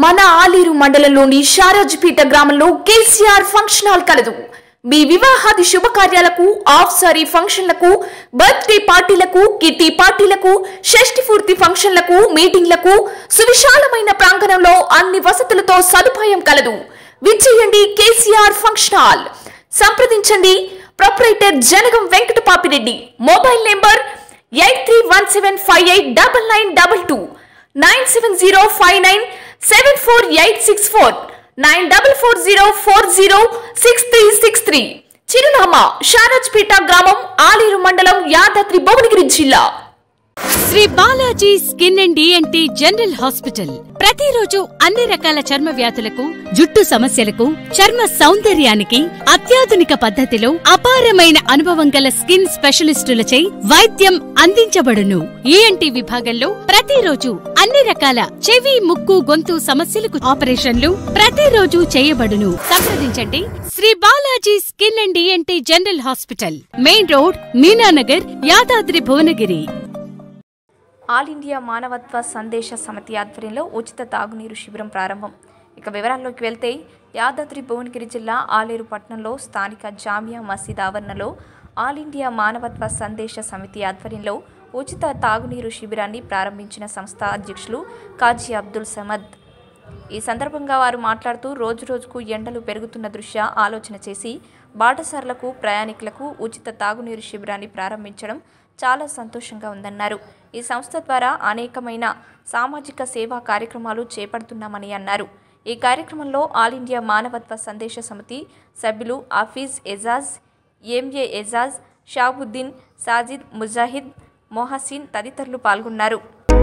మన ఆలేరు మండలంలోని షారాజ్పేట గ్రామంలో కేసీఆర్ ఫంక్షన్ హాల్ కలదు మీ వివాహాది శుభకార్యాలకు ఆఫ్ సారీ ఫంక్షన్లకు బర్త్డే పార్టీలకు కిట్టి పార్టీలకు షష్ఠి పూర్తి ఫంక్షన్లకు మీటింగ్లకు సువిశాలమైన ప్రాంగణంలో అన్ని వసతులతో సదుపాయం కలదు విచ్చేయండి కేసీఆర్ ఫంక్షన్ హాల్ సంప్రదించండి proprietor Janagam Venkata Papireddy mobile number eight three one seven five eight double nine double two nine seven zero five nine seven four eight six four nine double four zero four zero six three six three చిరునామా షారాజ్పేట గ్రామం ఆలేరు మండలం యాదాద్రి భువనగిరి జిల్లా Shri Balaji skin and DNT general hospital ప్రతిరోజు అన్ని రకాల చర్మ వ్యాధులకు జుట్టు సమస్యలకు చర్మ సౌందర్యానికి అత్యాధునిక పద్ధతిలో అపారమైన అనుభవం గల స్కిన్ స్పెషలిస్టులచే వైద్యం అందించబడును ఈఎన్టీ విభాగంలో ప్రతిరోజు అన్ని రకాల చెవి ముక్కు గొంతు సమస్యలకు ఆపరేషన్లు ప్రతిరోజు చేయబడును సంప్రదించండి Shri Balaji skin and DNT general hospital main road Meenanagar Yadadri Bhuvanagiri all India మానవత్వ సందేశ సమితి ఆధ్వర్యంలో ఉచిత తాగునీరు శిబిరం ప్రారంభం ఇక వివరాల్లోకి వెళ్తే యాదాద్రి భువనగిరి జిల్లా ఆలేరు పట్టణంలో స్థానిక జామియా మసీద్ ఆవరణలో ఆల్ ఇండియా మానవత్వ సందేశ సమితి ఆధ్వర్యంలో ఉచిత తాగునీరు శిబిరాన్ని ప్రారంభించిన సంస్థ అధ్యక్షులు కాజీ అబ్దుల్ సమద్ ఈ సందర్భంగా వారు మాట్లాడుతూ రోజు రోజుకు ఎండలు పెరుగుతున్న దృష్ట్యా ఆలోచన చేసి బాటసార్లకు ప్రయాణికులకు ఉచిత తాగునీరు శిబిరాన్ని ప్రారంభించడం చాలా సంతోషంగా ఉందన్నారు ఈ సంస్థ ద్వారా అనేకమైన సామాజిక సేవా కార్యక్రమాలు చేపడుతున్నామని అన్నారు ఈ కార్యక్రమంలో ఆల్ ఇండియా మానవత్వ సందేశ సమితి సభ్యులు ఆఫీజ్ ఎజాజ్ ఎంఏ ఎజాజ్ షాబుద్దీన్ సాజిద్ ముజాహిద్ మొహసిన్ తదితరులు పాల్గొన్నారు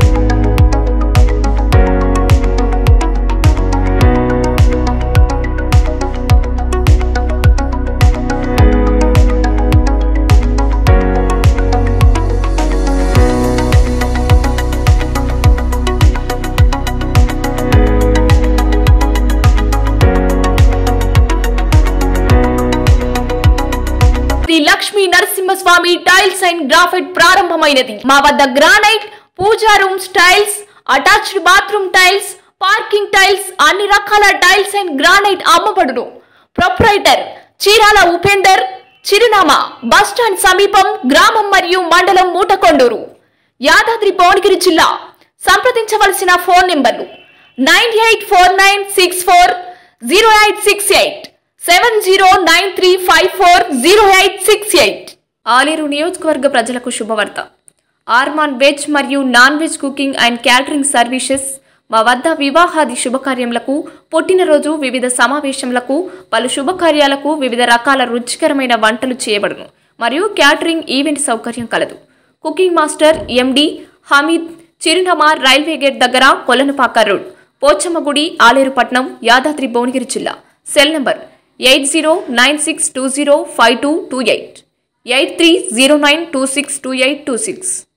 Shri Lakshmi Narasimhaswamy tiles and graphite ప్రారంభమైనది మా వద్ద granite pooja rooms tiles attached bathroom tiles parking tiles అన్ని రకాల టైల్స్ అండ్ గ్రానైట్ అమ్మబడును ప్రొప్రైటర్ చీరాల ఉపేందర్ చిరునామా బస్టాండ్ సమీపం గ్రామం మరియు మండలం మూటకొండూరు యాదాద్రి భువనగిరి జిల్లా సంప్రదించవలసిన ఫోన్ నెంబర్లు nine eight four nine six four zero eight six eight seven zero nine three five four zero eight six eight Aleru నియోజకవర్గ ప్రజలకు శుభవార్త ఆర్మాన్ వెజ్ మరియు non veg cooking and catering services మా వద్ద వివాహాది శుభకార్యములకు పుట్టినరోజు వివిధ సమావేశములకు పలు శుభకార్యాలకు వివిధ రకాల రుచికరమైన వంటలు చేయబడును మరియు క్యాటరింగ్ ఈవెంట్ సౌకర్యం కలదు కుకింగ్ మాస్టర్ ఎండి హమీద్ చిరునామా రైల్వే గేట్ దగ్గర కొలనుపాక రోడ్ పోచమ్మగుడి ఆలేరుపట్నం యాదాద్రి భువనగిరి జిల్లా cell number eight zero nine six two zero five two two eight eight three zero nine two six two eight two six